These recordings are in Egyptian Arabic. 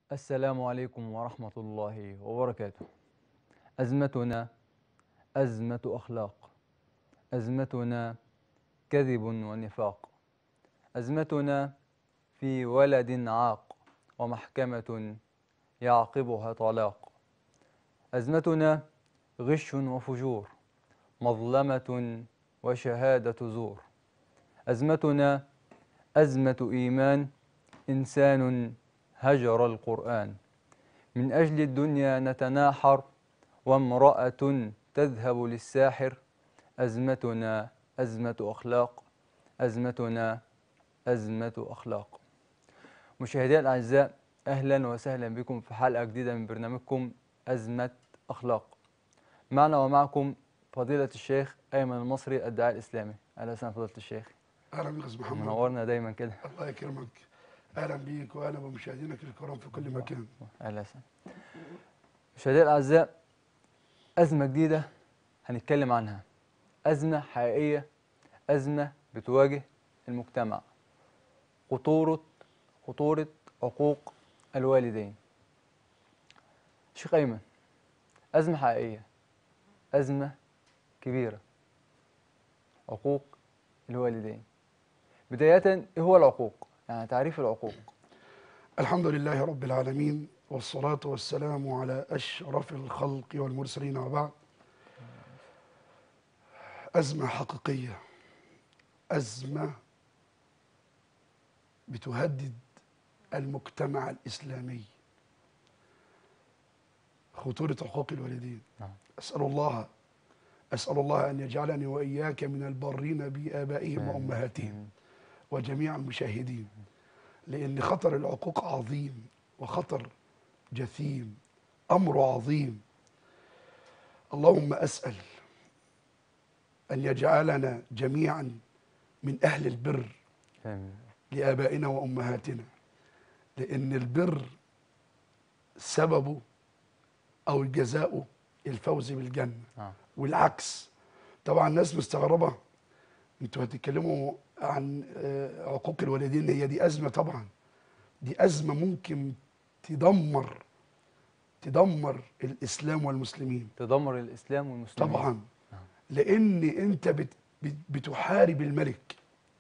السلام عليكم ورحمة الله وبركاته. أزمتنا أزمة أخلاق، أزمتنا كذب ونفاق، أزمتنا في ولد عاق ومحكمة يعقبها طلاق، أزمتنا غش وفجور، مظلمة وشهادة زور، أزمتنا أزمة إيمان إنسان هجر القرآن من أجل الدنيا نتناحر وامرأة تذهب للساحر أزمتنا أزمة أخلاق أزمتنا أزمة أخلاق مشاهدينا الأعزاء أهلا وسهلا بكم في حلقة جديدة من برنامجكم أزمة أخلاق معنا ومعكم فضيلة الشيخ أيمن المصري الداعي الإسلامي أهلا وسهلا فضيلة الشيخ اهلا بك يا استاذ محمد منورنا دايما كده الله يكرمك اهلا بيك واهلا بمشاهدينك الكرام في كل مكان اهلا وسهلا مشاهدينا الاعزاء ازمه جديده هنتكلم عنها ازمه حقيقيه ازمه بتواجه المجتمع خطوره خطوره عقوق الوالدين شيخ ايمن ازمه حقيقيه ازمه كبيره عقوق الوالدين بدايه ايه هو العقوق يعني تعريف العقوق الحمد لله رب العالمين والصلاة والسلام على أشرف الخلق والمرسلين وبعد أزمة حقيقية أزمة بتهدد المجتمع الإسلامي خطورة حقوق الوالدين نعم. أسأل الله أسأل الله أن يجعلني وإياك من البرين بآبائهم آمين. وأمهاتهم وجميع المشاهدين لأن خطر العقوق عظيم وخطر جثيم أمر عظيم اللهم أسأل أن يجعلنا جميعا من أهل البر آمين. لآبائنا وأمهاتنا لأن البر سببه أو جزاؤه الفوز بالجنة نعم والعكس طبعا الناس مستغربة انتوا هتتكلموا عن آه، عقوق الوالدين هي دي أزمة طبعا دي أزمة ممكن تدمر تدمر الإسلام والمسلمين تدمر الاسلام والمسلمين طبعا نعم. لأن أنت بت بت بتحارب الملك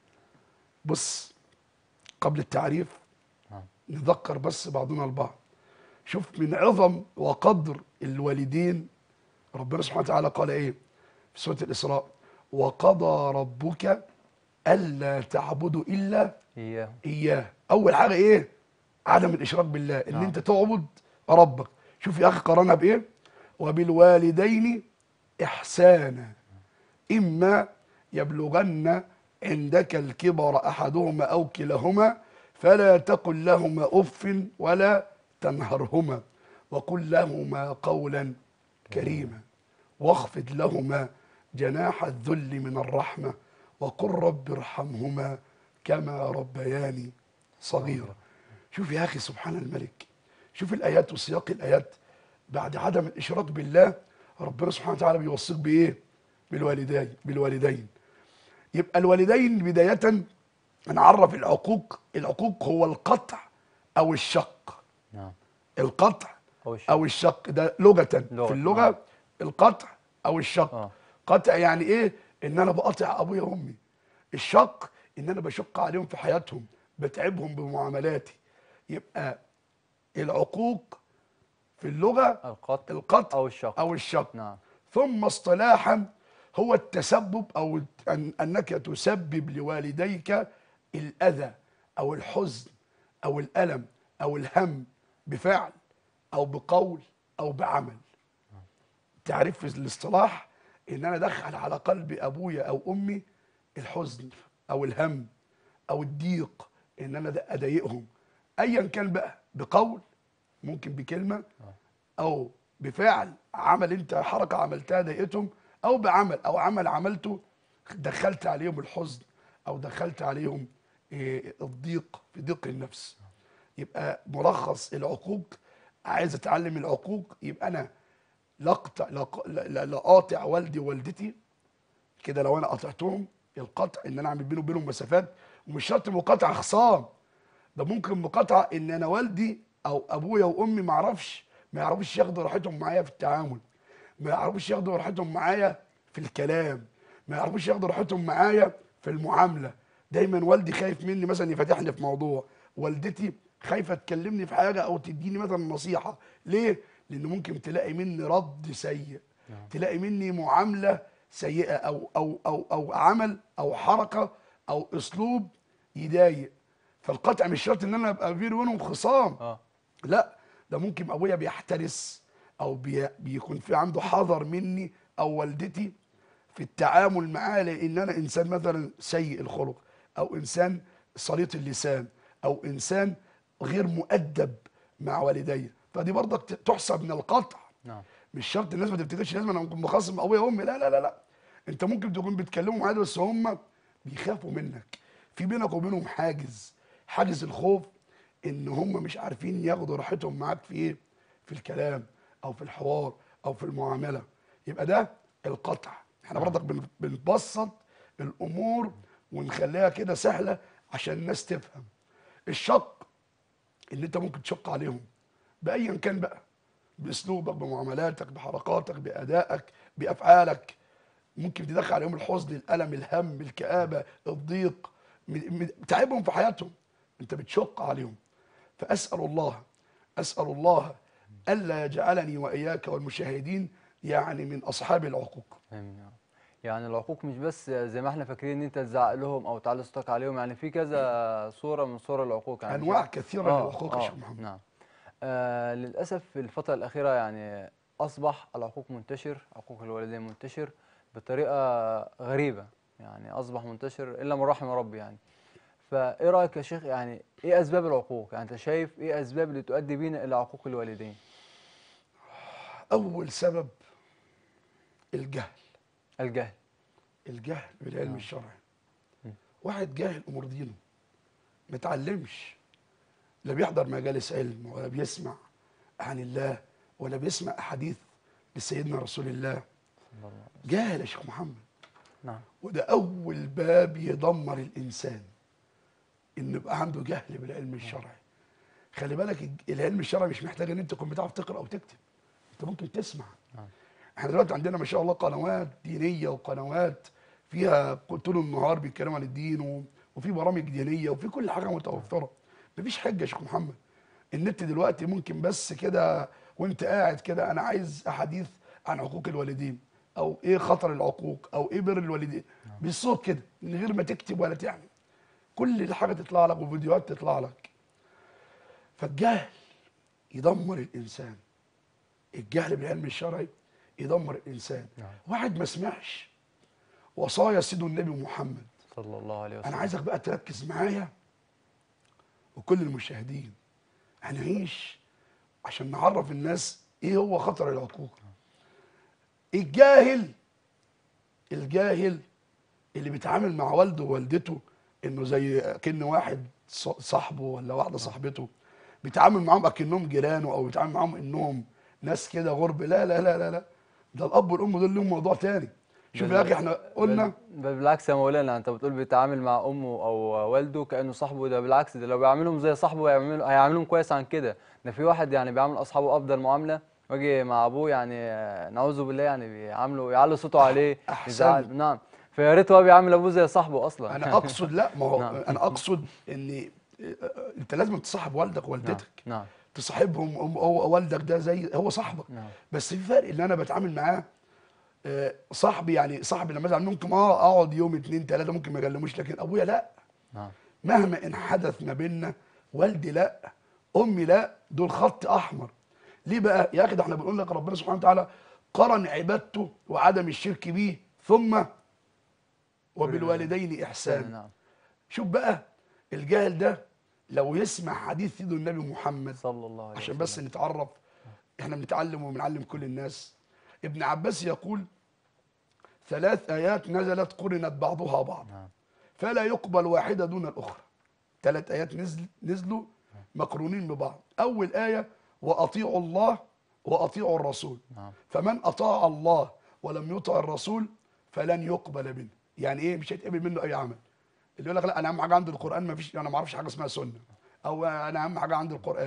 بص قبل التعريف نعم. نذكر بس بعضنا البعض شوف من عظم وقدر الوالدين ربنا سبحانه وتعالى قال ايه في سوره الاسراء وقضى ربك الا تعبدوا الا اياه اياه اول حاجه ايه عدم الاشراك بالله ان نعم. انت تعبد ربك شوف يا اخي قرنها بايه وبالوالدين احسانا اما يبلغن عندك الكبر احدهما او كلاهما فلا تقل لهما اف ولا تنهرهما وقل لهما قولا كريما واخفض لهما جناح الذل من الرحمه وقل رب ارحمهما كما ربياني صغيرا شوف يا اخي سبحان الملك شوف الايات وسياق الايات بعد عدم الاشراك بالله ربنا سبحانه وتعالى بيوصيك بايه بالوالدين بالوالدين يبقى الوالدين بدايه نعرف العقوق العقوق هو القطع او الشق نعم القطع أو الشق. او الشق ده لغه لغة، في اللغه نعم. القطع او الشق آه. قطع يعني ايه ان انا بقطع ابويا وامي الشق ان انا بشق عليهم في حياتهم بتعبهم بمعاملاتي يبقى العقوق في اللغه القطع القطع أو الشق. او الشق نعم ثم اصطلاحا هو التسبب او أن انك تسبب لوالديك الاذى او الحزن او الالم او الهم بفعل او بقول او بعمل تعريف في الاصطلاح ان انا ادخل على قلب ابويا او امي الحزن او الهم او الضيق ان انا اضايقهم ايا كان بقى بقول ممكن بكلمه او بفعل عمل انت حركه عملتها ضايقتهم او بعمل او عمل عملته دخلت عليهم الحزن او دخلت عليهم إيه، الضيق في ضيق النفس يبقى ملخص العقوق عايز اتعلم العقوق يبقى انا لا اقطع لا ق- لا- لا- لا اقاطع والدي ووالدتي كده لو انا قطعتهم القطع ان انا اعمل بيني وبينهم مسافات ومش شرط مقاطعه خصام ده ممكن مقاطعه ان انا والدي او ابويا وامي ما اعرفش ما يعرفوش ياخدوا راحتهم معايا في التعامل ما يعرفوش ياخدوا راحتهم معايا في الكلام ما يعرفوش ياخدوا راحتهم معايا في المعامله دايما والدي خايف مني مثلا يفتحني في موضوع والدتي خايفه تكلمني في حاجه او تديني مثلا نصيحه ليه لان ممكن تلاقي مني رد سيء تلاقي مني معامله سيئه او او او او عمل او حركه او اسلوب يضايق فالقطع مش شرط ان انا ابقى بيني وبينهم خصام اه لا ده ممكن ابويا بيحترس او بي بيكون في عنده حذر مني او والدتي في التعامل معاه لان انا انسان مثلا سيء الخلق او انسان صليط اللسان او انسان غير مؤدب مع والدي فدي برضك ت- تحسب من القطع نعم مش شرط الناس ما تفتكرش لازم انا اكون مخاصم ابويا وامي لا لا لا لا انت ممكن تكون بتكلمهم عادي بس هم بيخافوا منك في بينك وبينهم حاجز حاجز الخوف ان هم مش عارفين ياخدوا راحتهم معاك في ايه في الكلام او في الحوار او في المعامله يبقى ده القطع احنا برضك بن- بنبسط الامور ونخليها كده سهله عشان الناس تفهم الشق ان انت ممكن تشق عليهم بايا كان بقى باسلوبك بمعاملاتك بحركاتك بادائك بافعالك ممكن تدخل عليهم الحزن الالم الهم الكابه الضيق م- م- تعبهم في حياتهم انت بتشق عليهم فاسال الله اسال الله الا يجعلني واياك والمشاهدين يعني من اصحاب العقوق امين يا رب يعني العقوق مش بس زي ما احنا فاكرين ان انت تزعق لهم او تعلي صوتك عليهم يعني في كذا صوره من صور العقوق يعني انواع في- كثيره آه، للعقوق يا آه، شيخ محمد نعم آه للاسف في الفتره الاخيره يعني اصبح العقوق منتشر عقوق الوالدين منتشر بطريقه غريبه يعني اصبح منتشر الا من رحم ربي يعني فايه رايك يا شيخ يعني ايه اسباب العقوق يعني انت شايف ايه اسباب اللي تؤدي بينا الى عقوق الوالدين اول سبب الجهل الجهل الجهل بالعلم نعم. الشرعي واحد جاهل امور دينه ما اتعلمش لا بيحضر مجالس علم ولا بيسمع عن الله ولا بيسمع احاديث لسيدنا رسول الله صلى الله عليه جاهل يا شيخ محمد وسلم. نعم وده اول باب يدمر الانسان انه يبقى عنده جهل بالعلم الشرعي خلي بالك الج- العلم الشرعي مش محتاج ان انت تكون بتعرف تقرا او تكتب انت ممكن تسمع نعم. احنا دلوقتي عندنا ما شاء الله قنوات دينيه وقنوات فيها طول النهار بيتكلموا عن الدين و- وفي برامج دينيه وفي كل حاجه متوفره مفيش حجه يا شيخ محمد النت دلوقتي ممكن بس كده وانت قاعد كده انا عايز احاديث عن عقوق الوالدين او ايه خطر العقوق او ايه بر الوالدين بالصوت كده من غير ما تكتب ولا تعمل كل الحاجه تطلع لك وفيديوهات تطلع لك فالجهل يدمر الانسان الجهل بالعلم الشرعي يدمر الانسان نعم. واحد ما سمعش وصايا سيد النبي محمد صلى الله عليه وسلم انا عايزك بقى تركز معايا وكل المشاهدين هنعيش عشان نعرف الناس ايه هو خطر العقوق الجاهل الجاهل اللي بيتعامل مع والده ووالدته انه زي كأن واحد ص- صاحبه ولا واحده صاحبته بيتعامل معاهم اكنهم جيرانه او بيتعامل معاهم انهم ناس كده غرب لا لا لا لا لا ده الاب والام دول لهم موضوع تاني شوف بل- يا اخي احنا قلنا بل بل بالعكس يا مولانا انت بتقول بيتعامل مع امه او والده كانه صاحبه ده بالعكس ده لو بيعاملهم زي صاحبه هيعملوا هيعاملهم كويس عن كده ده في واحد يعني بيعامل اصحابه افضل معامله واجي مع ابوه يعني آه، نعوذ بالله يعني بيعامله يعلي صوته عليه أحسن. يزعل نعم فيا ريت هو بيعامل ابوه زي صاحبه اصلا انا اقصد لا ما هو نعم. انا اقصد ان انت لازم تصاحب والدك نعم ووالدتك نعم تصاحبهم هم- هو والدك ده زي هو صاحبك نعم بس في فرق ان انا بتعامل معاه آه، صاحبي يعني صاحبي لما ازعل ممكن اه اقعد يوم اتنين تلاته ممكن ما اكلموش لكن ابويا لا نعم مهما ان حدث ما بيننا والدي لا امي لا دول خط احمر ليه بقى يا اخي ده احنا بنقول لك ربنا سبحانه وتعالى قرن عبادته وعدم الشرك به ثم وبالوالدين احسانا نعم شوف بقى الجاهل ده لو يسمع حديث سيد النبي محمد صلى الله عليه عشان وسلم بس نتعرف احنا بنتعلم وبنعلم كل الناس ابن عباس يقول ثلاث ايات نزلت قرنت بعضها بعض نعم فلا يقبل واحده دون الاخرى ثلاث ايات نزل نزلوا مقرونين ببعض اول ايه واطيعوا الله واطيعوا الرسول نعم فمن اطاع الله ولم يطع الرسول فلن يقبل منه يعني ايه مش هيتقبل منه اي عمل اللي يقول لك لا انا اهم حاجه عندي القران ما فيش انا ما اعرفش حاجه اسمها سنه او انا اهم حاجه عندي القران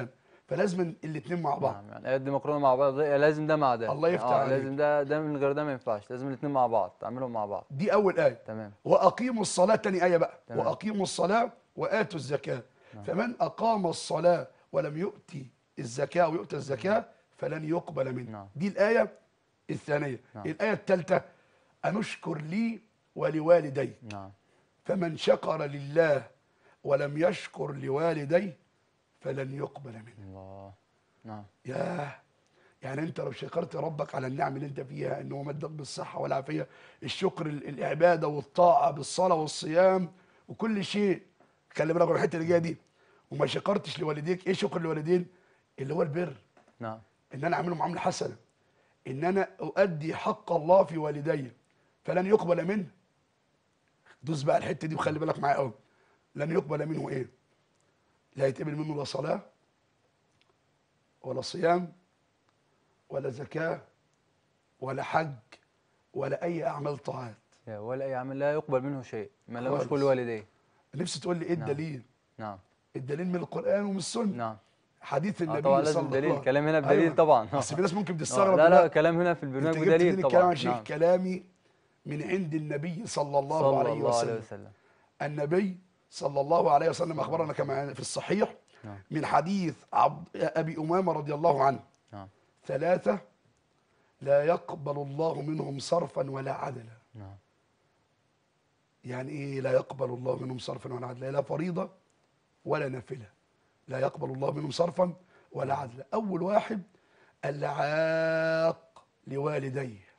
فلازم الاثنين مع بعض نعم يعني قد مكرونه مع بعض لازم ده مع ده الله يفتح آه عليك. لازم ده ده من غير ده ما ينفعش لازم الاثنين مع بعض تعملهم مع بعض دي اول ايه تمام واقيموا الصلاه تاني ايه بقى تمام. واقيموا الصلاه واتوا الزكاه فمن اقام الصلاه ولم يؤتي الزكاه او يؤتى الزكاه فلن يقبل منه نعم. دي الايه الثانيه نعم. الايه الثالثه انشكر لي ولوالدي نعم فمن شكر لله ولم يشكر لوالديه فلن يقبل منه الله نعم ياه يعني انت لو شكرت ربك على النعم اللي انت فيها ان هو مدك بالصحه والعافيه الشكر ال- العباده والطاعه بالصلاه والصيام وكل شيء خلي بالك من الحته اللي جايه دي وما شكرتش لوالديك ايه شكر الوالدين اللي هو البر نعم ان انا اعمله معامله حسنه ان انا اؤدي حق الله في والدي فلن يقبل منه دوس بقى الحته دي وخلي بالك معايا قوي لن يقبل منه ايه لا يتقبل منه لا صلاه ولا صيام ولا زكاه ولا حج ولا اي اعمال طاعات يا ولا اي عمل لا يقبل منه شيء ما لهوش خالص. كل والديه نفسي تقول لي ايه نعم. الدليل نعم الدليل من القران ومن السنه نعم حديث آه النبي طبعا صلى لازم الله دليل عليه الكلام هنا بدليل أيوة. طبعا بس في ناس ممكن آه، تستغرب لا لا لا كلام هنا في انت البرنامج جبت بدليل منين الكلام طبعا يا شيخ نعم كلامي من عند النبي صلى الله صلى عليه الله عليه وسلم وسلم النبي صلى الله عليه وسلم اخبرنا كما في الصحيح نعم. من حديث عبد ابي امامه رضي الله عنه نعم ثلاثه لا يقبل الله منهم صرفا ولا عدلا نعم يعني ايه لا يقبل الله منهم صرفا ولا عدلا لا فريضه ولا نافله لا يقبل الله منهم صرفا ولا عدلا اول واحد العاق لوالديه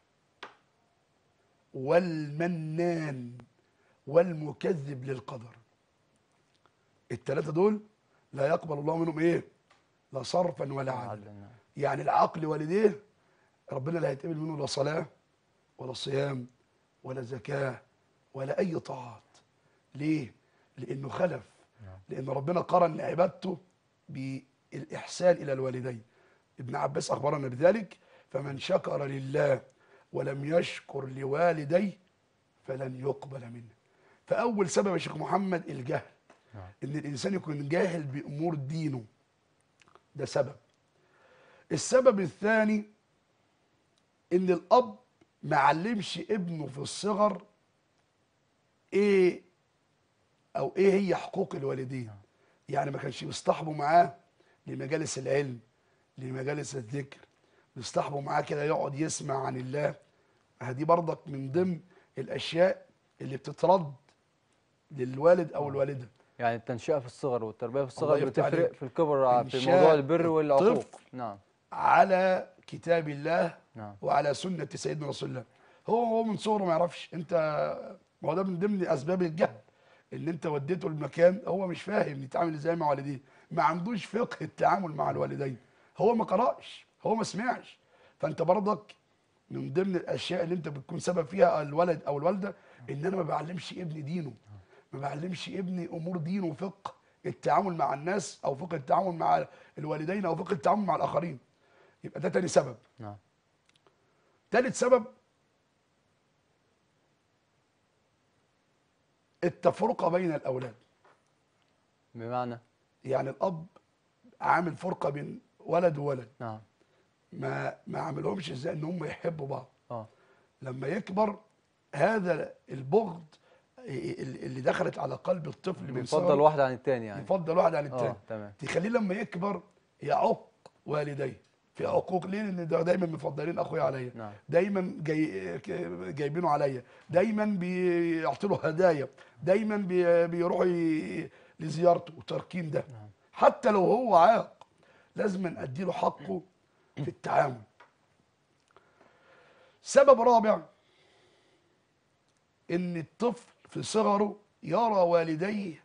والمنان والمكذب للقدر الثلاثه دول لا يقبل الله منهم ايه لا صرفا ولا عدلا عدلا نعم يعني العقل والديه ربنا لا هيتقبل منه لا صلاة ولا صيام ولا زكاة ولا أي طاعات ليه؟ لأنه خلف لأن ربنا قرن عبادته بالإحسان إلى الوالدين ابن عباس أخبرنا بذلك فمن شكر لله ولم يشكر لوالديه فلن يقبل منه فأول سبب يا شيخ محمد الجهل نعم. إن الإنسان يكون جاهل بأمور دينه ده سبب السبب الثاني ان الاب ما علمش ابنه في الصغر ايه او ايه هي حقوق الوالدين يعني ما كانش بيصطحبوا معاه لمجالس العلم لمجالس الذكر بيصطحبوا معاه كده يقعد يسمع عن الله دي برضك من ضمن الاشياء اللي بتترد للوالد او الوالده يعني التنشئه في الصغر والتربيه في الله الصغر يفتح بتفرق عليك. في الكبر في إنشاء موضوع البر والعقوق الطفل نعم على كتاب الله نعم وعلى سنة سيدنا رسول الله هو هو من صغره ما يعرفش انت ما هو ده من ضمن اسباب الجهل ان انت وديته المكان هو مش فاهم يتعامل ازاي مع والديه ما عندوش فقه التعامل مع الوالدين هو ما قرأش هو ما سمعش فانت برضك من ضمن الاشياء اللي انت بتكون سبب فيها الولد او الوالده ان انا ما بعلمش ابني دينه ما بعلمش ابني امور دينه وفقه التعامل مع الناس او فقه التعامل مع الوالدين او فقه التعامل مع الاخرين يبقى ده تاني سبب نعم تالت سبب التفرقة بين الأولاد بمعنى يعني الأب عامل فرقة بين ولد وولد نعم ما ما عملهمش ازاي ان هم يحبوا بعض اه لما يكبر هذا البغض اللي دخلت على قلب الطفل من بيفضل صغره واحد عن التاني يعني يفضل واحد عن التاني اه تمام تخليه لما يكبر يعق والديه في عقوق ليه لان ده دايما مفضلين اخويا عليا نعم دايما جاي جايبينه عليا دايما بيعطوا له هدايا دايما بي- بيروحوا ي- لزيارته وتركين ده نعم. حتى لو هو عاق لازم ادي له حقه في التعامل سبب رابع ان الطفل في صغره يرى والديه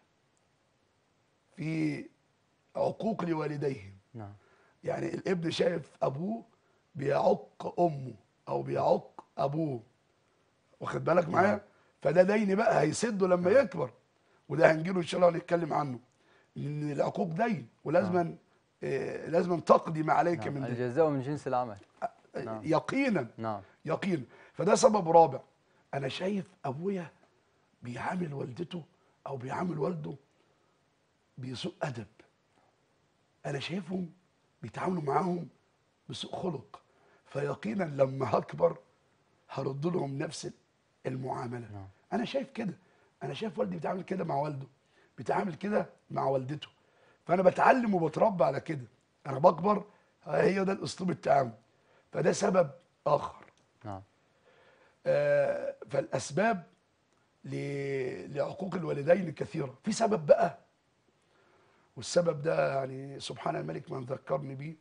في عقوق لوالديهم نعم يعني الابن شايف ابوه بيعق امه او بيعق ابوه واخد بالك معايا نعم. فده دين بقى هيسده لما يكبر وده هنجيله ان شاء الله ونتكلم عنه ان العقوق دين ولازما آه لازما تقضي ما عليك نعم. من دين الجزاء من جنس العمل آه، نعم. يقينا نعم يقينا فده سبب رابع انا شايف ابويا بيعامل والدته او بيعامل والده بسوء ادب انا شايفهم بيتعاملوا معاهم بسوء خلق فيقينا لما هكبر هرد لهم نفس المعامله نعم. انا شايف كده انا شايف والدي بيتعامل كده مع والده بيتعامل كده مع والدته فانا بتعلم وبتربى على كده انا بكبر هي ده الاسلوب التعامل فده سبب اخر نعم آه، فالاسباب ل- لعقوق الوالدين كثيره في سبب بقى والسبب ده يعني سبحان الملك من ذكرني بيه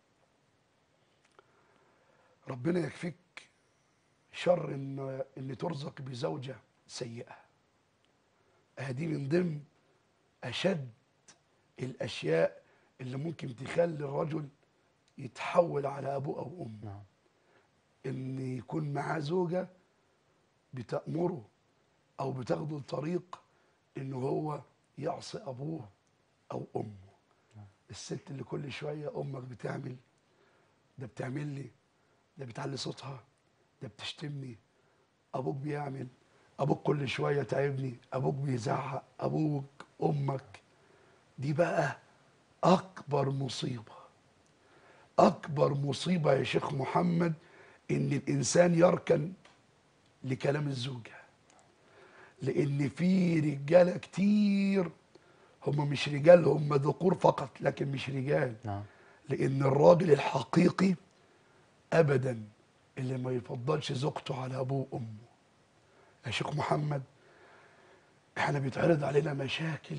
ربنا يكفيك شر ان ان ترزق بزوجه سيئه هذه من ضمن اشد الاشياء اللي ممكن تخلي الرجل يتحول على ابوه او امه نعم ان يكون معاه زوجه بتأمره او بتاخده الطريق ان هو يعصي ابوه او امه الست اللي كل شويه امك بتعمل ده بتعمل لي ده بتعلي صوتها ده بتشتمني ابوك بيعمل ابوك كل شويه تعبني ابوك بيزعق ابوك امك دي بقى اكبر مصيبه اكبر مصيبه يا شيخ محمد ان الانسان يركن لكلام الزوجه لان في رجاله كتير هم مش رجال هم ذكور فقط لكن مش رجال نعم لان الراجل الحقيقي ابدا اللي ما يفضلش زوجته على ابوه وامه يا شيخ محمد احنا بيتعرض علينا مشاكل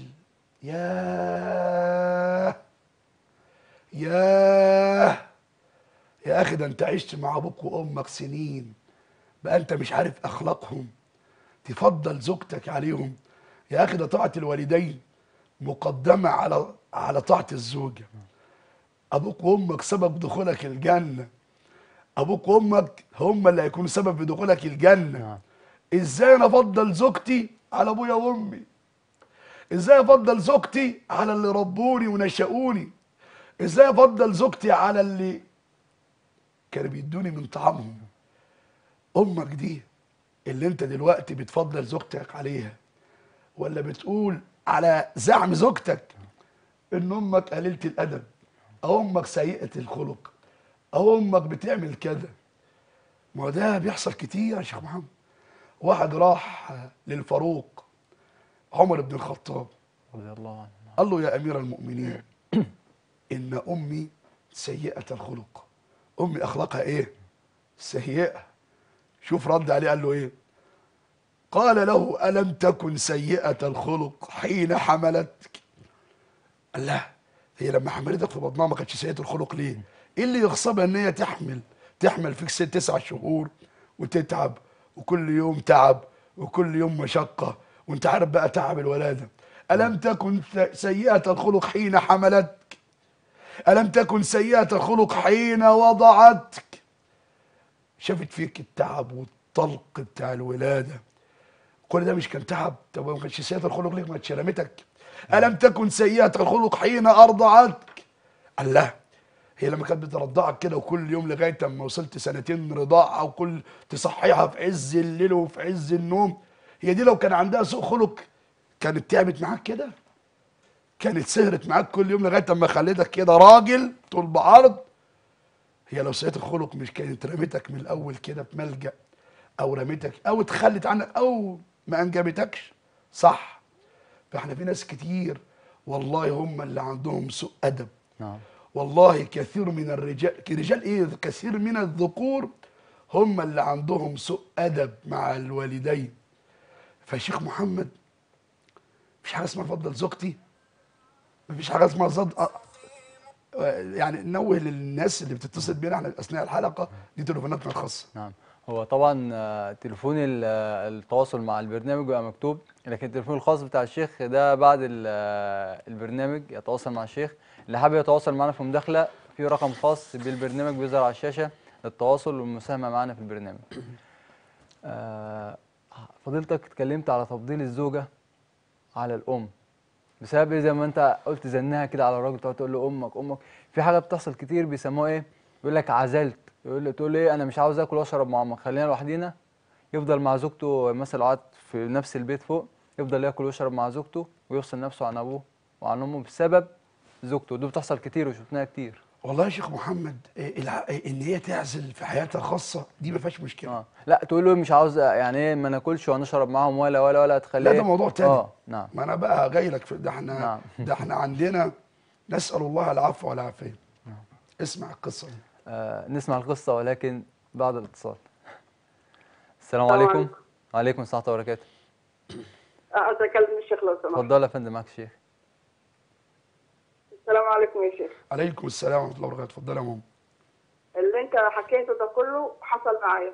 ياه ياه يا اخي ده انت عشت مع ابوك وامك سنين بقى انت مش عارف اخلاقهم تفضل زوجتك عليهم يا اخي ده طاعه الوالدين مقدمه على على طاعه الزوجه ابوك وامك سبب دخولك الجنه ابوك وامك هم اللي هيكونوا سبب في دخولك الجنه نعم ازاي انا افضل زوجتي على ابويا وامي ازاي افضل زوجتي على اللي ربوني ونشأوني ازاي افضل زوجتي على اللي كانوا بيدوني من طعامهم امك دي اللي انت دلوقتي بتفضل زوجتك عليها ولا بتقول على زعم زوجتك ان امك قليله الادب او امك سيئه الخلق او امك بتعمل كذا ما هو ده بيحصل كتير يا شيخ محمد واحد راح للفاروق عمر بن الخطاب رضي الله عنه قال له يا امير المؤمنين ان امي سيئه الخلق امي اخلاقها ايه سيئه شوف رد عليه قال له ايه قال له الم تكن سيئه الخلق حين حملتك قال لا هي لما حملتك في بطنها ما كانتش سيئه الخلق ليه ايه اللي يغصبها ان هي تحمل تحمل فيك ست تسع شهور وتتعب وكل يوم تعب وكل يوم مشقه وانت عارف بقى تعب الولاده الم تكن سيئه الخلق حين حملتك الم تكن سيئه الخلق حين وضعتك شافت فيك التعب والطلق بتاع الولاده كل ده مش كان تعب طب ما كانش سيئه الخلق ليه ما كانتش رمتك الم تكن سيئه الخلق حين ارضعتك الله هي لما كانت بترضعك كده وكل يوم لغايه اما وصلت سنتين رضاعه وكل تصحيها في عز الليل وفي عز النوم هي دي لو كان عندها سوء خلق كانت تعبت معاك كده كانت سهرت معاك كل يوم لغايه اما خليتك كده راجل طول بعرض هي لو سيئه الخلق مش كانت رمتك من الاول كده في ملجا او رمتك او اتخلت عنك او ما انجبتكش صح فاحنا في ناس كتير والله هم اللي عندهم سوء ادب نعم والله كثير من الرجال رجال ايه كثير من الذكور هم اللي عندهم سوء ادب مع الوالدين فشيخ محمد مفيش حاجه اسمها فضل زوجتي مفيش حاجه اسمها صد أ- يعني نوه للناس اللي بتتصل بينا احنا اثناء الحلقه دي تليفوناتنا الخاصه نعم هو طبعا آه، تليفون ال- آه، التواصل مع البرنامج بيبقى مكتوب لكن التليفون الخاص بتاع الشيخ ده بعد ال- آه، البرنامج يتواصل مع الشيخ اللي حابب يتواصل معنا في مداخلة في رقم خاص بالبرنامج بيظهر على الشاشة للتواصل والمساهمة معنا في البرنامج آه، فضيلتك اتكلمت على تفضيل الزوجة على الأم بسبب إيه زي ما انت قلت زنها كده على الراجل تقعد تقول له امك امك في حاجه بتحصل كتير بيسموها ايه يقول لك عزلت يقول له تقول له ايه انا مش عاوز اكل واشرب مع امك خلينا لوحدينا يفضل مع زوجته مثلا لو قعد في نفس البيت فوق يفضل ياكل ويشرب مع زوجته ويفصل نفسه عن ابوه وعن امه بسبب زوجته دي بتحصل كتير وشفناها كتير والله يا شيخ محمد إيه الع- إيه ان هي تعزل في حياتها الخاصه دي ما فيهاش مشكله اه لا تقول له مش عاوز يعني ايه ما ناكلش ونشرب معاهم ولا ولا ولا تخليه لا ده موضوع تاني اه نعم ما انا بقى جاي لك في ده احنا نعم. ده احنا عندنا نسال الله العفو والعافيه اسمع القصه دي آه نسمع القصة ولكن بعد الاتصال السلام السلام عليكم عليكم. وعليكم السلام ورحمة الله وبركاته عايز اكلم الشيخ لو سمحت اتفضل يا فندم معاك الشيخ السلام عليكم يا شيخ عليكم السلام ورحمه الله وبركاته اتفضل يا ماما اللي انت حكيته ده كله حصل معايا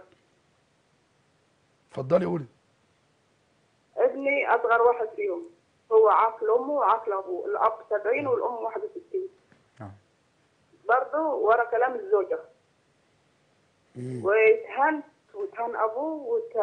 اتفضلي قولي ابني اصغر واحد فيهم هو عاقل امه وعاقل ابوه الاب 70 والام 61 نعم برضه ورا كلام الزوجه مم. واتهنت واتهن ابوه وت...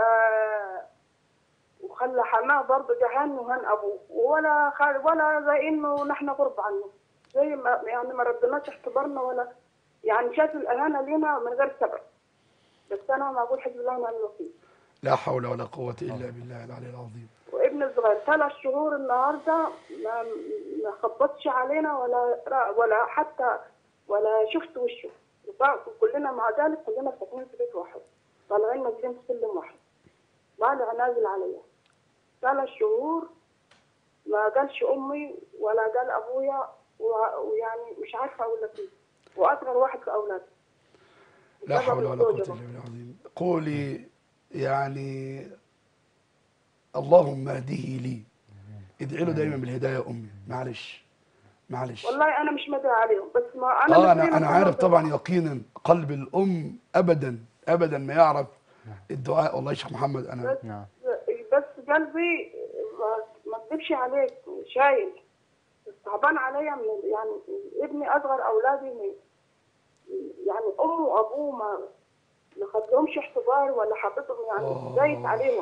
وخلى حماه برضه جهان وهن ابوه ولا خال ولا زي انه نحن غرب عنه زي ما يعني ما ردناش اعتبارنا ولا يعني شاف الاهانه لينا من غير سبب بس انا ما اقول حسب الله ونعم الوكيل لا حول ولا قوه الا بالله العلي العظيم وابن الصغير ثلاث شهور النهارده ما ما خبطش علينا ولا ولا حتى ولا شفت وشه وبعد- كلنا مع ذلك كلنا ساكنين في بيت واحد طالعين نازلين في سلم واحد طالع نازل عليا ثلاث شهور ما قالش امي ولا قال ابويا و- ويعني مش عارفه اقول لك ايه واصغر واحد في اولادي لا بسبب حول ولا قوه الزوجة الا بالله العظيم قولي يعني اللهم اهديه لي ادعي له دايما بالهدايه يا امي معلش معلش والله انا مش مدعي عليهم بس ما انا اه مسلمة انا انا كمان عارف طبعا يقينا قلب الام ابدا ابدا ما يعرف الدعاء والله يا شيخ محمد انا بس نعم بس قلبي ما- ما اكذبش عليك شايل صعبان عليا من يعني ابني اصغر اولادي من يعني امه وابوه ما ما خدلهمش احتضار ولا حطيتهم يعني آه. زايد عليهم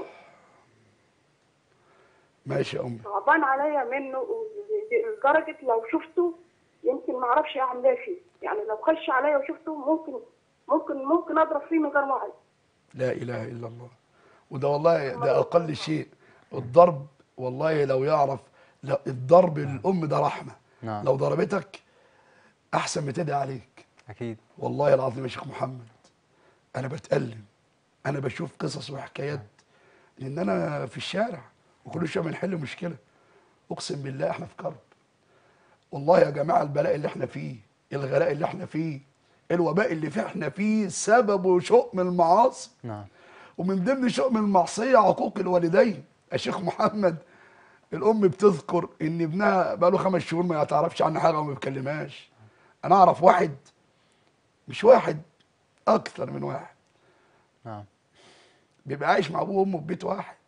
ماشي يا امي صعبان عليا منه لدرجه لو شفته يمكن ما اعرفش اعمل ايه فيه يعني لو خش عليا وشفته ممكن ممكن ممكن اضرب فيه من غير وعي لا اله الا الله وده والله ده اقل شيء الضرب والله لو يعرف لا الضرب للام ده رحمه نعم. لو ضربتك احسن ما تدعي عليك اكيد والله العظيم يا شيخ محمد انا بتألم انا بشوف قصص وحكايات لان انا في الشارع وكل شويه بنحل مشكله اقسم بالله احنا في كرب والله يا جماعه البلاء اللي احنا فيه الغلاء اللي احنا فيه الوباء اللي فيه احنا فيه سببه شؤم المعاصي نعم ومن ضمن شؤم المعصيه عقوق الوالدين يا شيخ محمد الام بتذكر ان ابنها بقاله خمس شهور ما تعرفش عنه حاجه وما بيتكلمهاش انا اعرف واحد مش واحد اكثر من واحد نعم بيبقى عايش مع ابوه وامه في بيت واحد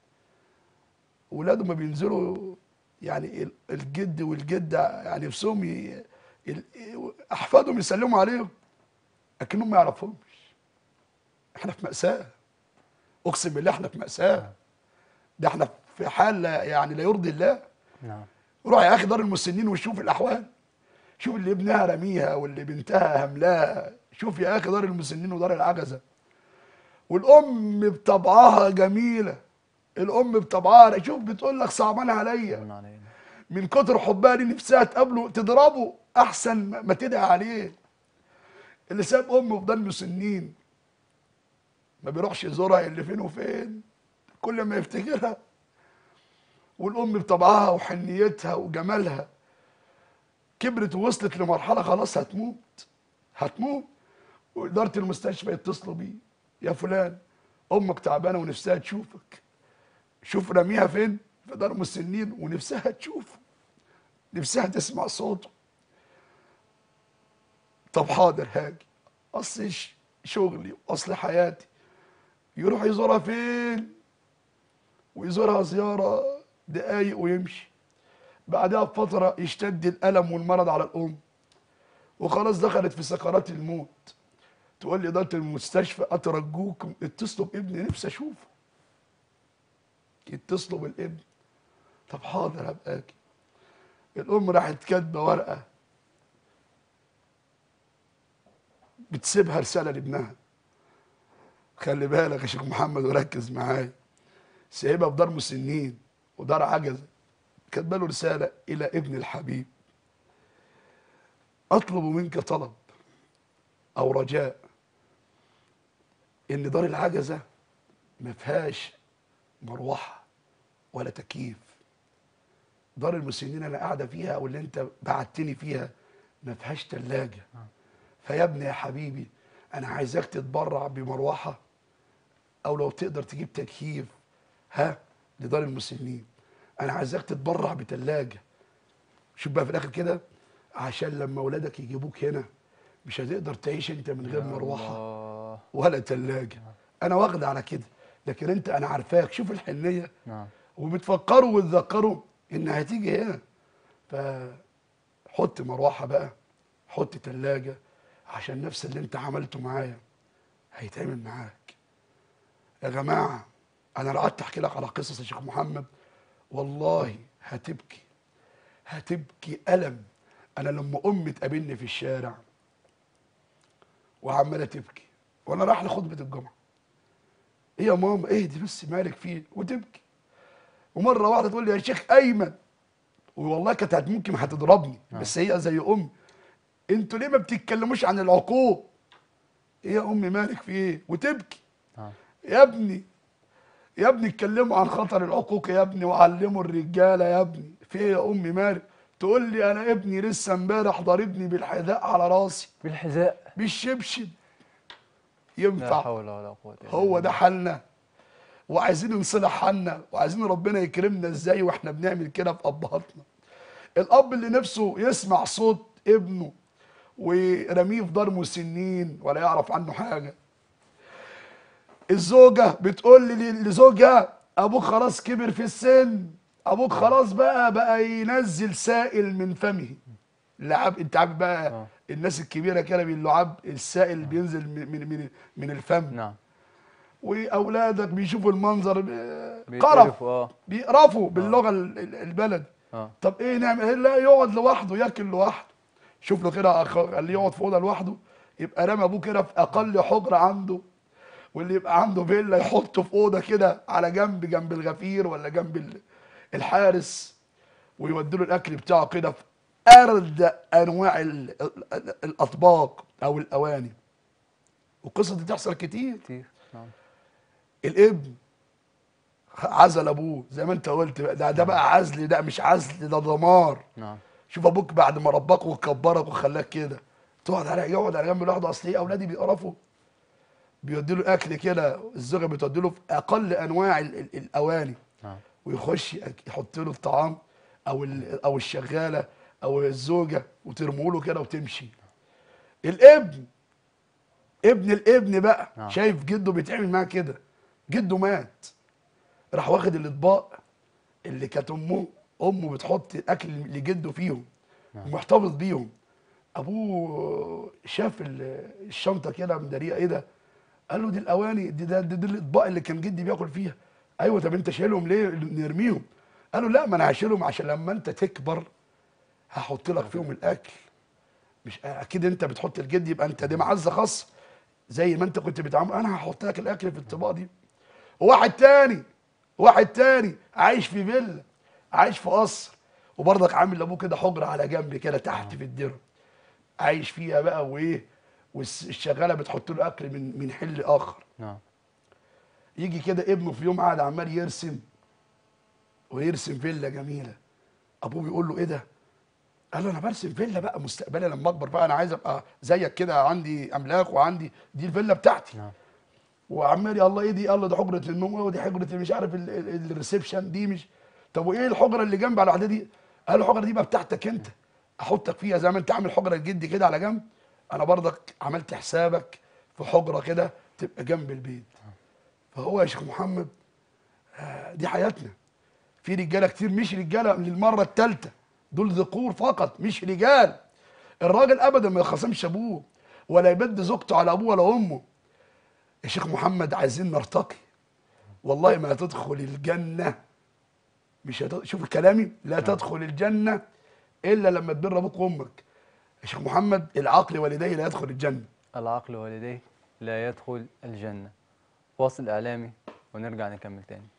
ولاده ما بينزلوا يعني ال- الجد والجده يعني نفسهم ي- ال- احفادهم يسلموا عليهم لكنهم ما يعرفهمش احنا في مأساة اقسم بالله احنا في مأساة ده احنا في حال لا- يعني لا يرضي الله نعم روح يا اخي دار المسنين وشوف الاحوال شوف اللي ابنها رميها واللي بنتها هملاها شوف يا اخي دار المسنين ودار العجزه والام بطبعها جميله الام بطبعها شوف بتقول لك صعبان عليا قلنا علينا من كتر حبها ليه نفسها تقابله تضربه احسن ما تدعي عليه اللي ساب امه في دار المسنين ما بيروحش يزورها اللي فين وفين كل ما يفتكرها والام بطبعها وحنيتها وجمالها كبرت ووصلت لمرحله خلاص هتموت هتموت واداره المستشفى يتصلوا بيه يا فلان امك تعبانه ونفسها تشوفك شوف رميها فين في دار مسنين ونفسها تشوفه نفسها تسمع صوته طب حاضر هاجي اصل ش- شغلي واصل حياتي يروح يزورها فين ويزورها زياره دقايق ويمشي بعدها بفتره يشتد الالم والمرض على الام وخلاص دخلت في سكرات الموت تقول لي اداره المستشفى اترجوكم اتصلوا بابني نفسي اشوفه يتصلوا بالابن طب حاضر هبقى اجي الام راحت كاتبه ورقه بتسيبها رساله لابنها خلي بالك يا شيخ محمد وركز معايا سايبها في دار مسنين ودار عجزه كاتبه له رساله الى ابن الحبيب اطلب منك طلب او رجاء ان دار العجزه ما فيهاش مروحه ولا تكييف دار المسنين اللي قاعده فيها او اللي انت بعتني فيها ما فيهاش ثلاجه فيا ابني يا حبيبي انا عايزاك تتبرع بمروحه او لو تقدر تجيب تكييف ها لدار المسنين انا عايزاك تتبرع بثلاجه شوف بقى في الاخر كده عشان لما اولادك يجيبوك هنا مش هتقدر تعيش انت من غير يا مروحه الله. ولا ثلاجه انا واخد على كده لكن انت انا عارفاك شوف الحنيه نعم وبتفكروا وتذكروا ان هتيجي هنا فحط مروحه بقى حط ثلاجه عشان نفس اللي انت عملته معايا هيتعمل معاك يا جماعه انا لو قعدت احكي لك على قصص يا شيخ محمد والله هتبكي هتبكي الم انا لما امي تقابلني في الشارع وعماله تبكي وانا رايح لخطبه الجمعه ايه يا ماما اهدي بس مالك فيه وتبكي ومره واحده تقول لي يا شيخ ايمن والله كانت هت- ممكن هتضربني بس هي زي ام انتوا ليه ما بتتكلموش عن العقوق ايه يا امي مالك في ايه وتبكي نعم يا ابني يا ابني اتكلموا عن خطر العقوق يا ابني وعلموا الرجاله يا ابني في ايه يا امي مالك تقول لي انا ابني لسه امبارح ضاربني بالحذاء على راسي بالحذاء بالشبشب لا ينفع حول ولا قوة إلا هو بالله. ده حالنا وعايزين نصلح حالنا وعايزين ربنا يكرمنا ازاي واحنا بنعمل كده في ابهاتنا الاب اللي نفسه يسمع صوت ابنه ورميه في دار مسنين ولا يعرف عنه حاجه الزوجه بتقول لي لزوجها ابوك خلاص كبر في السن ابوك خلاص بقى بقى ينزل سائل من فمه لعب انت عارف بقى آه. الناس الكبيره كده باللعاب السائل اللي بينزل من من من, من الفم نعم واولادك بيشوفوا المنظر آه، قرف بيتقرفوا اه بيقرفوا باللغه ال- ال- البلد اه طب ايه نعمل لا يقعد لوحده ياكل لوحده شوف له كده أخ- خليه يقعد في اوضه لوحده يبقى رامي ابوه كده في اقل حجره عنده واللي يبقى عنده فيلا يحطه في اوضه كده على جنب جنب الغفير ولا جنب ال- الحارس ويودوا له الاكل بتاعه كده في ارد انواع ال- ال- ال- الاطباق او الاواني والقصه دي تحصل كتير كتير نعم الابن عزل ابوه زي ما انت قلت بقى، ده ده بقى عزل ده مش عزل ده دمار نعم شوف ابوك بعد ما رباك وكبرك وخلاك كده تقعد على يقعد على جنب لوحده اصل ايه اولادي بيقرفوا بيودي له اكل كده الزوجه بتودي له في اقل انواع ال ال الاواني نعم ويخش يك- يحط له الطعام او ال- او الشغاله او الزوجه وترموا له كده وتمشي الابن ابن الابن بقى نعم. شايف جده بيتعمل معاه كده جده مات راح واخد الاطباق اللي كانت امه امه بتحط الاكل لجده فيهم ومحتفظ بيهم ابوه شاف ال- الشنطه كده مداريه ايه ده قال له دي الاواني دي ده دي, دي الاطباق اللي كان جدي بياكل فيها ايوه طب انت شايلهم ليه نرميهم قال له لا ما انا هشيلهم عشان لما انت تكبر هحط لك فيهم الاكل مش اكيد انت بتحط الجد يبقى انت دي معزه خاصه زي ما انت كنت بتعمل انا هحط لك الاكل في الطباق دي وواحد تاني واحد تاني عايش في فيلا عايش في قصر وبرضك عامل لابوه كده حجره على جنب كده تحت في الدرة عايش فيها بقى وايه والشغاله بتحط له اكل من من حل اخر نعم يجي كده ابنه في يوم قاعد عمال يرسم ويرسم فيلا جميله ابوه بيقول له ايه ده قال له انا برسم فيلا بقى مستقبلي لما اكبر بقى انا عايز ابقى زيك كده عندي املاك وعندي دي الفيلا بتاعتي نعم وعمال يا الله ايه دي قال له دي حجره النوم ودي حجره مش عارف ال- ال- الريسبشن دي مش طب وايه الحجره اللي جنب على الواحده دي قال له الحجره دي بقى بتاعتك انت احطك فيها زي ما انت عامل حجره لجدي كده على جنب انا برضك عملت حسابك في حجره كده تبقى جنب البيت فهو يا شيخ محمد آه، دي حياتنا في رجاله كتير مش رجاله للمره الثالثه دول ذكور فقط مش رجال الراجل ابدا ما يخاصمش ابوه ولا يبد زوجته على ابوه ولا امه يا شيخ محمد عايزين نرتقي والله ما تدخل الجنه مش هت... شوف كلامي لا تدخل الجنه الا لما تبر ابوك وامك يا شيخ محمد العقل والديه لا يدخل الجنه العقل والديه لا يدخل الجنة فاصل إعلامي ونرجع نكمل تاني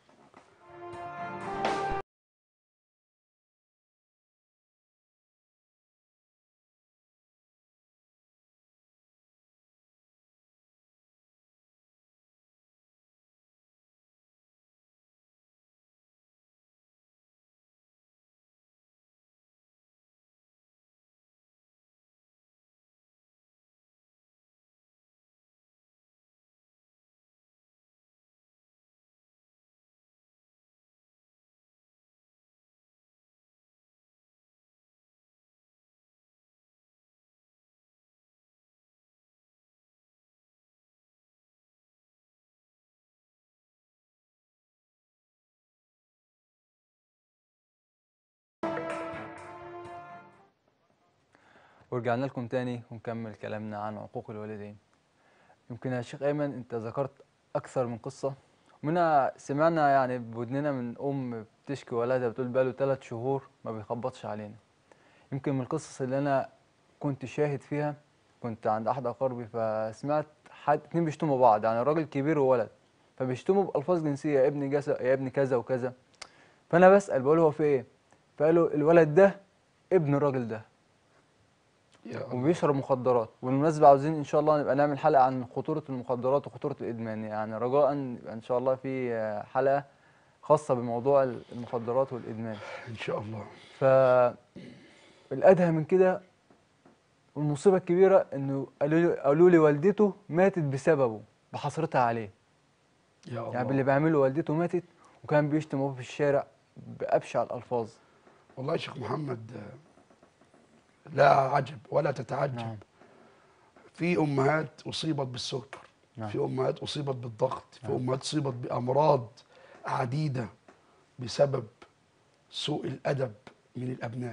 ورجعنا لكم تاني ونكمل كلامنا عن عقوق الوالدين يمكن يا شيخ أيمن أنت ذكرت أكثر من قصة منها سمعنا يعني بودننا من أم بتشكي ولدها بتقول بقاله ثلاث شهور ما بيخبطش علينا يمكن من القصص اللي أنا كنت شاهد فيها كنت عند أحد أقاربي فسمعت حد اتنين بيشتموا بعض يعني راجل كبير وولد فبيشتموا بألفاظ جنسية يا ابني جزا يا ابني كذا وكذا فأنا بسأل بقول هو في إيه؟ فقالوا الولد ده ابن الراجل ده يا الله. وبيشرب مخدرات وبالمناسبة عاوزين إن شاء الله نبقى نعمل حلقة عن خطورة المخدرات وخطورة الإدمان يعني رجاء يبقى إن شاء الله في آه، حلقة خاصة بموضوع المخدرات والإدمان ان شاء الله فالأدهى من كده والمصيبة الكبيرة إنه قالوا لي قالوا لي والدته ماتت بسببه بحسرتها عليه يا الله يعني باللي بيعمله والدته ماتت وكان بيشتم أبوه في الشارع بأبشع الألفاظ والله يا شيخ محمد آه، لا عجب ولا تتعجب نعم. في امهات اصيبت بالسكر نعم. في امهات اصيبت بالضغط في نعم. امهات اصيبت بامراض عديده بسبب سوء الادب من الابناء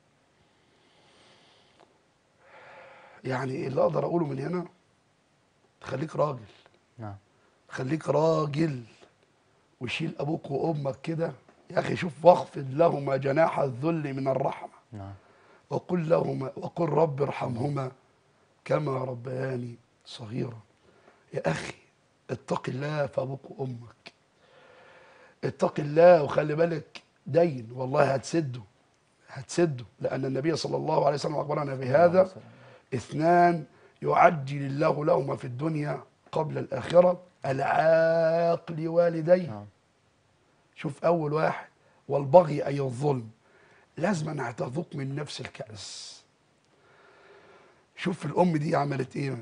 يعني اللي اقدر اقوله من هنا خليك راجل نعم خليك راجل وشيل ابوك وامك كده يا اخي شوف واخفض لهما جناح الذل من الرحمه نعم وقل لهما وقل رب ارحمهما كما ربياني صغيرا يا اخي اتق الله في ابوك وامك اتق الله وخلي بالك دين والله هتسده هتسده لان النبي صلى الله عليه وسلم اخبرنا بهذا اثنان يعجل الله لهما في الدنيا قبل الاخره العاق لوالديه نعم شوف اول واحد والبغي اي الظلم لازم أن تذوق من نفس الكأس شوف الأم دي عملت إيه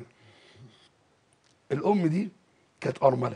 الأم دي كانت أرملة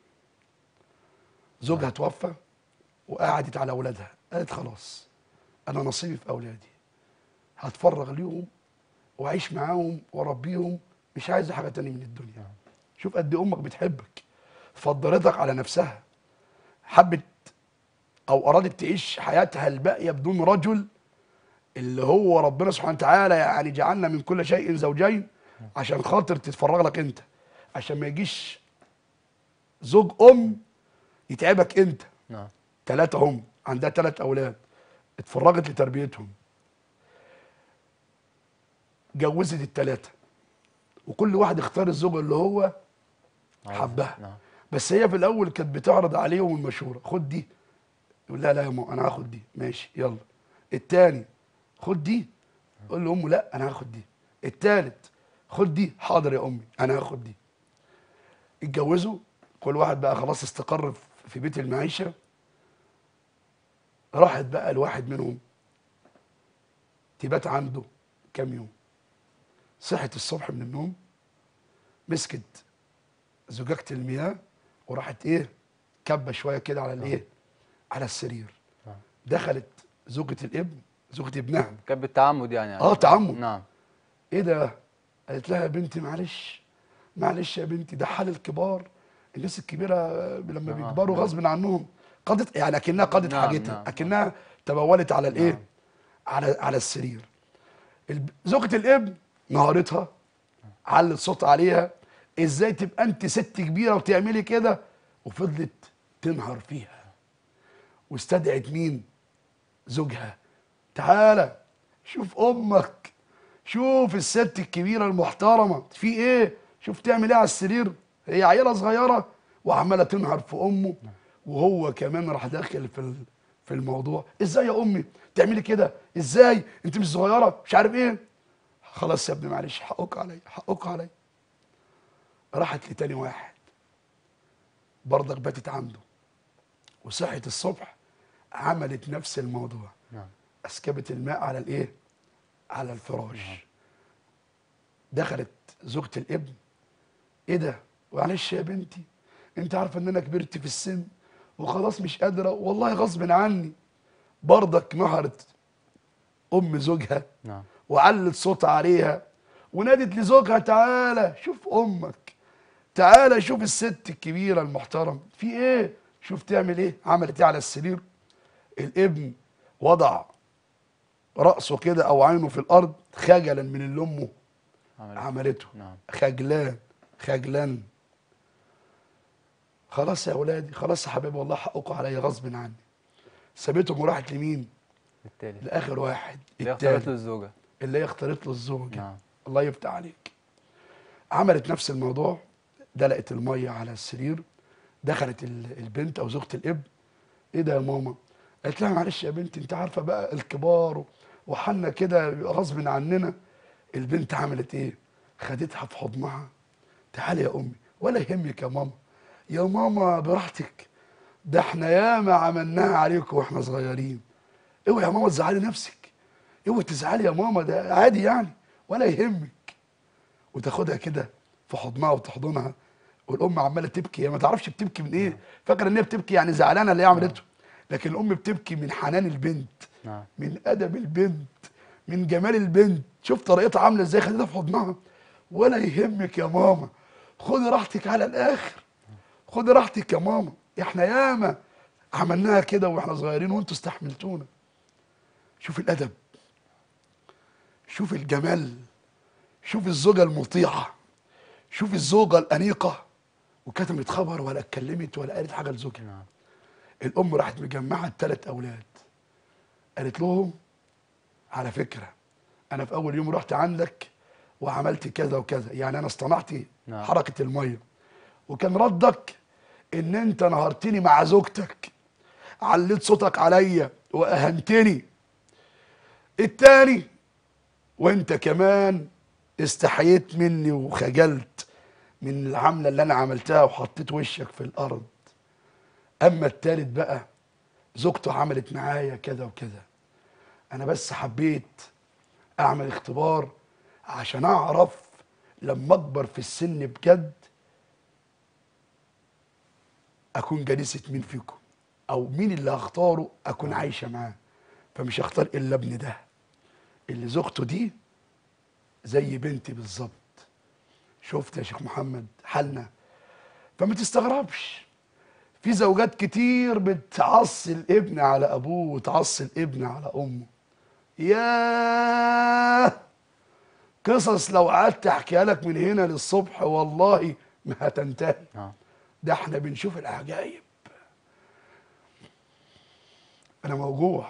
زوجها توفى وقعدت على أولادها قالت خلاص أنا نصيبي في أولادي هتفرغ ليهم وأعيش معاهم وأربيهم مش عايزة حاجة تانية من الدنيا شوف قد إيه أمك بتحبك فضلتك على نفسها حبت او ارادت تعيش حياتها الباقيه بدون رجل اللي هو ربنا سبحانه وتعالى يعني جعلنا من كل شيء زوجين عشان خاطر تتفرغ لك انت عشان ما يجيش زوج ام يتعبك انت نعم ثلاثة هم عندها ثلاث أولاد اتفرغت لتربيتهم جوزت الثلاثة وكل واحد اختار الزوجة اللي هو عاوز- حبها نعم بس هي في الأول كانت بتعرض عليهم المشورة خد دي يقول لا لا يا ماما أنا هاخد دي ماشي يلا التاني خد دي قول له أمه لا أنا هاخد دي التالت خد دي حاضر يا أمي أنا هاخد دي اتجوزوا كل واحد بقى خلاص استقر في- في بيت المعيشة راحت بقى الواحد منهم تبات عنده كام يوم صحت الصبح من النوم مسكت زجاجة المياه وراحت ايه كبه شويه كده على الايه على السرير نعم. دخلت زوجة الابن زوجة ابنها كانت بالتعمد يعني اه تعمد نعم ايه ده قالت لها يا بنتي معلش معلش يا بنتي ده حال الكبار الناس الكبيره لما آه، بيكبروا نعم. غصب عنهم قضت يعني اكنها قضت نعم، حاجتها نعم. اكنها تبولت على الايه نعم. على على السرير الب- زوجة الابن نهارتها علت صوت عليها ازاي تبقى انت ست كبيره وتعملي كده وفضلت تنهر فيها واستدعت مين زوجها تعالى شوف امك شوف الست الكبيره المحترمه في ايه شوف تعمل ايه على السرير هي عيله صغيره وعماله تنهر في امه وهو كمان راح داخل في ال- في الموضوع ازاي يا امي تعملي كده ازاي انت مش صغيره مش عارف ايه خلاص يا ابني معلش حقك علي حقك علي راحت لتاني واحد برضك باتت عنده وصحت الصبح عملت نفس الموضوع نعم اسكبت الماء على الايه على الفراش دخلت زوجة الابن ايه ده معلش يا بنتي انت عارفه ان انا كبرت في السن وخلاص مش قادره والله غصب عني برضك نهرت ام زوجها نعم وعلت صوتها عليها ونادت لزوجها تعالى شوف امك تعالى شوف الست الكبيره المحترم في ايه شوف تعمل ايه عملت ايه على السرير الابن وضع راسه كده او عينه في الارض خجلا من اللي امه عمل عملته نعم خجلان خجلان خلاص يا اولادي خلاص يا حبايبي والله حقكم عليا غصب عني سابتهم وراحت لمين بالتالي لاخر واحد اللي اختارت له التالي الزوجة اللي هي اختارت له الزوجه نعم الله يفتح عليك عملت نفس الموضوع دلقت الميه على السرير دخلت ال- البنت او زوجة الابن ايه ده يا ماما قالت لها معلش يا بنتي انت عارفه بقى الكبار وحنا كده غصب عننا البنت عملت ايه خدتها في حضنها تعالي يا امي ولا يهمك يا ماما يا ماما براحتك ده احنا ياما عملناها عليكم واحنا صغيرين اوعي يا ماما تزعلي نفسك اوعي تزعلي يا ماما ده عادي يعني ولا يهمك وتاخدها كده في حضنها وتحضنها والام عماله تبكي هي ما تعرفش بتبكي من ايه فاكره ان هي بتبكي يعني زعلانه اللي هي عملته لكن الام بتبكي من حنان البنت نعم من ادب البنت من جمال البنت شوف طريقتها عامله ازاي خدتها في حضنها ولا يهمك يا ماما خدي راحتك على الاخر خدي راحتك يا ماما احنا ياما عملناها كده واحنا صغيرين وانتوا استحملتونا شوف الادب شوف الجمال شوف الزوجه المطيعه شوف الزوجه الانيقه وكتمت خبر ولا اتكلمت ولا قالت حاجه لزوجها نعم الام راحت مجمعه الثلاث اولاد قالت لهم على فكره انا في اول يوم رحت عندك وعملت كذا وكذا يعني انا اصطنعت نعم. حركه الميه وكان ردك ان انت نهرتني مع زوجتك عليت صوتك عليا واهنتني التاني وانت كمان استحييت مني وخجلت من العمله اللي انا عملتها وحطيت وشك في الارض اما التالت بقى زوجته عملت معايا كذا وكذا انا بس حبيت اعمل اختبار عشان اعرف لما اكبر في السن بجد اكون جليسة مين فيكم او مين اللي هختاره اكون عايشة معاه فمش هختار الا ابن ده اللي زوجته دي زي بنتي بالظبط شفت يا شيخ محمد حالنا فما تستغربش في زوجات كتير بتعصي الابن على ابوه وتعصي الابن على امه ياه قصص لو قعدت احكيها لك من هنا للصبح والله ما هتنتهي نعم ده احنا بنشوف العجائب انا موجوع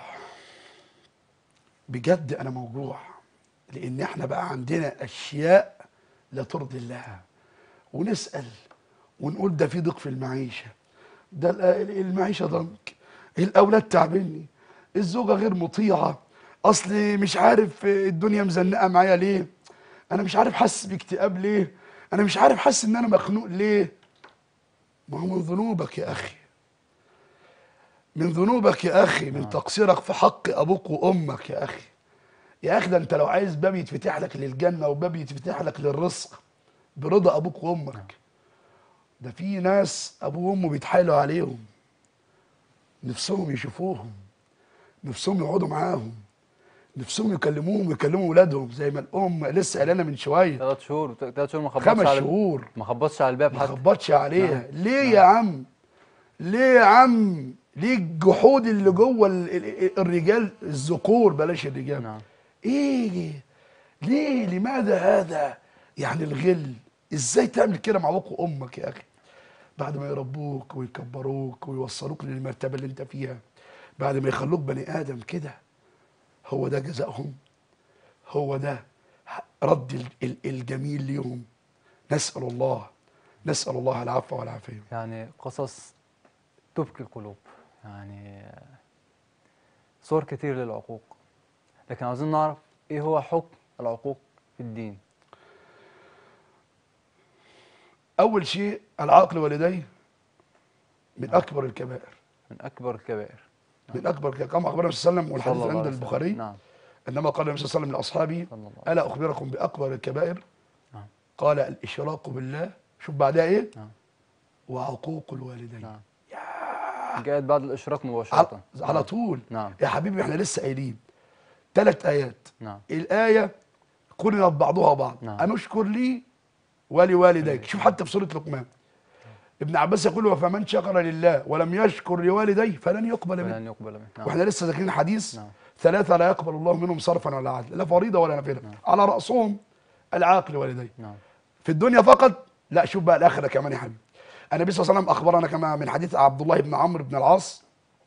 بجد انا موجوع لان احنا بقى عندنا اشياء لا ترضي الله ونسال ونقول ده في ضيق في المعيشه ده ال- المعيشه ضنك الاولاد تعبني الزوجه غير مطيعه اصل مش عارف الدنيا مزنقه معايا ليه انا مش عارف حاسس باكتئاب ليه انا مش عارف حاسس ان انا مخنوق ليه ما هو من ذنوبك يا اخي من ذنوبك يا اخي من تقصيرك في حق ابوك وامك يا اخي يا اخي ده انت لو عايز باب يتفتح لك للجنه وباب يتفتح لك للرزق برضا ابوك وامك ده في ناس ابوه وامه بيتحايلوا عليهم نفسهم يشوفوهم نفسهم يقعدوا معاهم نفسهم يكلموهم ويكلموا ولادهم زي ما الام لسه قايله لنا من شويه ثلاث شهور ثلاث شهور ما خبطش خمس على شهور ما خبطش على الباب ما حتى خبطش عليها ليه يا عم ليه يا عم ليه الجحود اللي جوه ال- ال- الرجال الذكور بلاش الرجال نعم ايه ليه لماذا هذا يعني الغل ازاي تعمل كده مع ابوك وامك يا اخي بعد ما يربوك ويكبروك ويوصلوك للمرتبه اللي انت فيها بعد ما يخلوك بني ادم كده هو ده جزائهم هو ده رد ال- ال- الجميل ليهم نسال الله نسال الله العفو والعافيه يعني قصص تبكي القلوب يعني صور كتير للعقوق لكن عاوزين نعرف ايه هو حكم العقوق في الدين اول شيء العقل والديه من اكبر الكبائر من اكبر الكبائر من اكبر الكبائر كما اخبرنا صلى الله عليه وسلم والحديث صلى الله عند عليه وسلم. البخاري نعم انما قال النبي صلى الله عليه وسلم لاصحابه صلى الله عليه الا اخبركم باكبر الكبائر نعم. قال الاشراك بالله شوف بعدها ايه نعم. وعقوق الوالدين نعم جاءت بعد الاشراك على, مباشره على طول نعم يا حبيبي احنا لسه قايلين ثلاث ايات نعم الايه قرنت بعضها بعض نعم. ان اشكر لي ولوالديك شوف حتى في سوره لقمان ابن عباس يقول وفمن شكر لله ولم يشكر لوالديه فلن يقبل منه فلن يقبل منه نعم واحنا لسه ذاكرين حديث نعم ثلاثة لا يقبل الله منهم صرفا ولا عدلا لا فريضة ولا نافلة على رأسهم العاقل والديه نعم في الدنيا فقط لا شوف بقى الآخرة كمان يا حبيبي النبي صلى الله عليه وسلم أخبرنا كما من حديث عبد الله بن عمرو بن العاص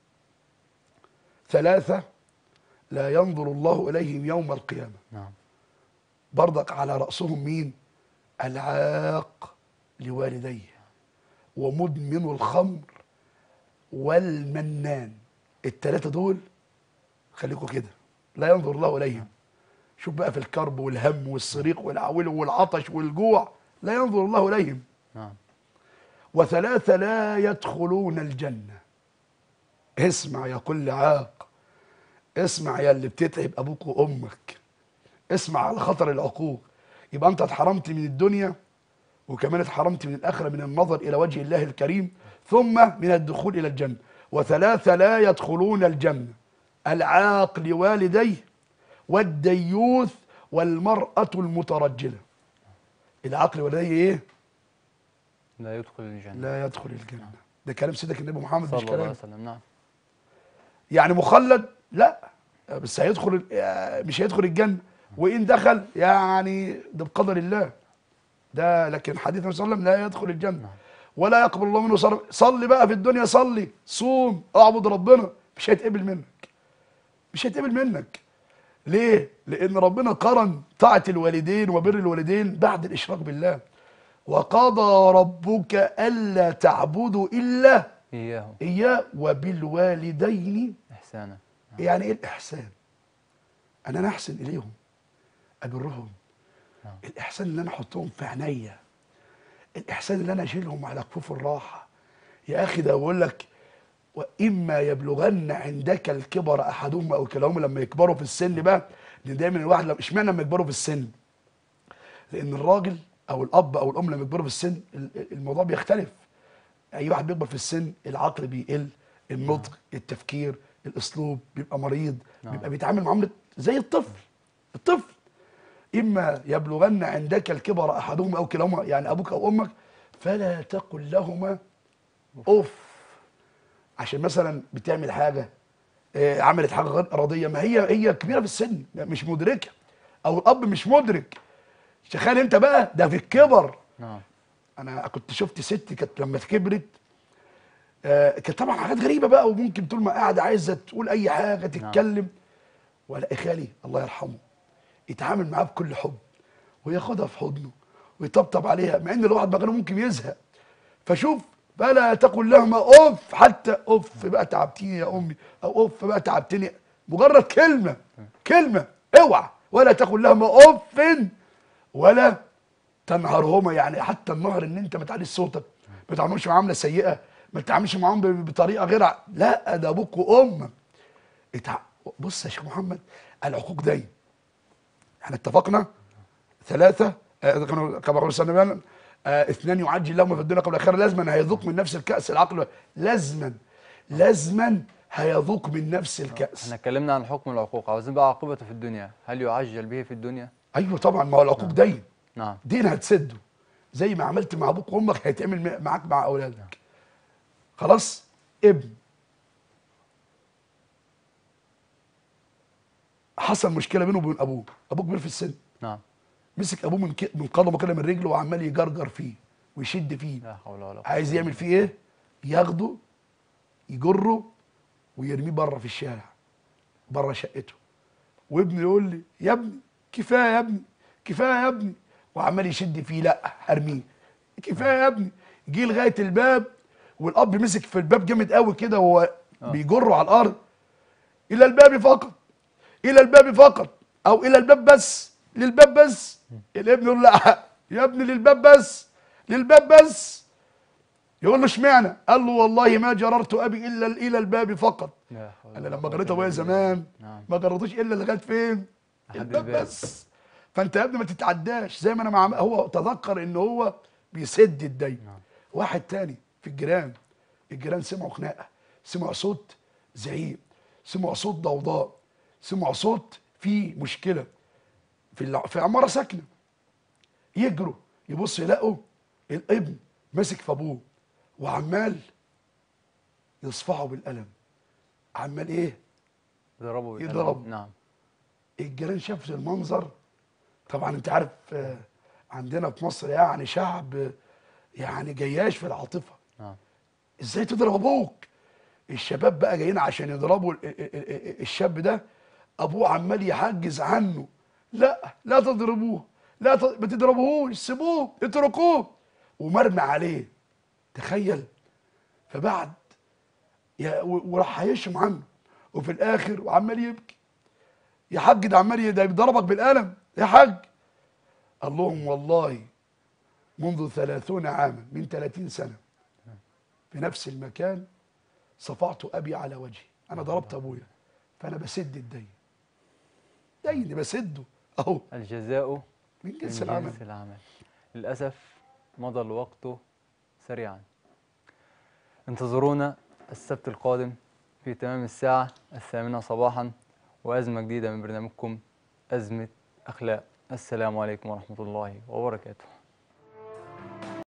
ثلاثة لا ينظر الله إليهم يوم القيامة نعم برضك على رأسهم مين العاق لوالديه ومدمن الخمر والمنان التلاتة دول خليكوا كده لا ينظر الله إليهم شوف بقى في الكرب والهم والصريق والعول والعطش والجوع لا ينظر الله إليهم نعم وثلاثة لا يدخلون الجنة اسمع يا كل عاق اسمع يا اللي بتتعب أبوك وأمك اسمع على خطر العقوق يبقى أنت اتحرمت من الدنيا وكمان اتحرمت من الآخرة من النظر إلى وجه الله الكريم ثم من الدخول إلى الجنة وثلاثة لا يدخلون الجنة العاق لوالديه والديوث والمرأة المترجلة العقل والديه ايه؟ لا يدخل الجنة لا يدخل الجنة ده كلام سيدك النبي محمد مش صلى الله عليه كلام وسلم نعم يعني مخلد لا بس هيدخل مش هيدخل الجنة وإن دخل يعني ده بقدر الله ده لكن حديث النبي صلى الله عليه وسلم لا يدخل الجنة ولا يقبل الله منه صرف صلي بقى في الدنيا صلي صوم اعبد ربنا مش هيتقبل منك مش هيتقبل منك ليه؟ لأن ربنا قرن طاعة الوالدين وبر الوالدين بعد الإشراك بالله وقضى ربك ألا تعبدوا إلا إياه إياه وبالوالدين إحسانا يعني إيه الإحسان؟ أن أنا أحسن إليهم أبرهم نعم. الإحسان اللي أنا أحطهم في عينيا الإحسان اللي أنا أشيلهم على كفوف الراحة يا أخي ده بقول لك وإما يبلغن عندك الكبر أحدهما أو كلاهما لما يكبروا في السن بقى لأن دايما الواحد لما اشمعنى لما يكبروا في السن؟ لأن الراجل أو الأب أو الأم لما يكبروا في السن ال- الموضوع بيختلف اي واحد بيكبر في السن العقل بيقل النطق التفكير الاسلوب بيبقى مريض نعم. بيبقى بيتعامل معامله زي الطفل الطفل اما يبلغن عندك الكبر احدهما او كلاهما يعني ابوك او امك فلا تقل لهما اوف عشان مثلا بتعمل حاجه آه، عملت حاجه غير اراديه ما هي هي كبيره في السن مش مدركه او الاب مش مدرك تخيل انت بقى ده في الكبر نعم انا كنت شفت ست كانت لما كبرت آه كانت طبعا حاجات غريبه بقى وممكن طول ما قاعده عايزه تقول اي حاجه تتكلم ولا خالي الله يرحمه يتعامل معاه بكل حب وياخدها في حضنه ويطبطب عليها مع ان الواحد مكانه ممكن يزهق فشوف فلا تقل لهما اوف حتى اوف بقى تعبتيني يا امي او اوف بقى تعبتني مجرد كلمه كلمه اوعى ولا تقل لهما اوف ولا تنهرهما يعني حتى النهر ان انت ما تعليش صوتك ما تعملش معامله سيئه ما تتعاملش معاهم ب- بطريقه غير ع- لا ده ابوك وامك اتع... بص يا شيخ محمد العقوق دايم احنا اتفقنا ثلاثه آه، كانوا كما قال سيدنا النبي آه، اثنان يعجل لهما في الدنيا قبل الاخره لازما هيذوق من نفس الكاس العقل لازما لازما هيذوق من نفس الكاس احنا اتكلمنا عن حكم العقوق عاوزين بقى عاقبته في الدنيا هل يعجل به في الدنيا ايوه طبعا ما هو العقوق دايم نعم دين هتسده زي ما عملت مع ابوك وامك هيتعمل م- معاك مع اولادك خلاص ابن حصل مشكله بينه وبين ابوه ابوه كبير في السن نعم مسك ابوه من ك- من قدمه كده من رجله وعمال يجرجر فيه ويشد فيه لا حول ولا قوة عايز يعمل فيه ايه ياخده يجره ويرميه بره في الشارع بره شقته وابنه يقول لي يا ابني كفايه يا ابني كفايه يا ابني وعمال يشد فيه لا هرميه كفايه يا ابني جه لغايه الباب والاب مسك في الباب جامد قوي كده وهو بيجره على الارض الى الباب فقط الى الباب فقط او الى الباب بس للباب بس الابن يقول لا يا ابني للباب بس للباب بس يقول له اشمعنى قال له والله ما جررت ابي الا الى الباب فقط لا حول انا ولا لما قوة جريت إلا ابويا بالله. زمان نعم ما جرتوش الا لغايه فين لحد الباب الباب. بس فانت يا ابني ما تتعداش زي ما انا مع هو تذكر ان هو بيسد الدين نعم. واحد تاني في الجيران الجيران سمعوا خناقه سمعوا صوت زعيق سمعوا صوت ضوضاء سمعوا صوت في مشكله في الع- في عماره ساكنه يجروا يبص يلاقوا الابن ماسك في ابوه وعمال يصفعه بالقلم عمال ايه يضربوا بالقلم. يضرب. نعم الجيران شافت المنظر طبعا انت عارف آه، عندنا في مصر يعني شعب آه، يعني جياش في العاطفه نعم ازاي تضرب ابوك الشباب بقى جايين عشان يضربوا ال- ال- ال- ال- الشاب ده ابوه عمال يحجز عنه لا لا تضربوه لا ت... ما تضربوهوش سيبوه اتركوه ومرمي عليه تخيل فبعد يا و- وراح هيشم عنه وفي الاخر وعمال يبكي يا حاج ده عمال ي- ده بيضربك بالقلم يا حاج قال لهم والله منذ ثلاثون عاما من ثلاثين سنة في نفس المكان صفعت أبي على وجهي أنا ضربت أبويا فأنا بسد الدين دين بسده أهو الجزاء من من جنس العمل جنس العمل للأسف مضى الوقت سريعا انتظرونا السبت القادم في تمام الساعة الثامنة صباحا وأزمة جديدة من برنامجكم أزمة أخلاق السلام عليكم ورحمة الله وبركاته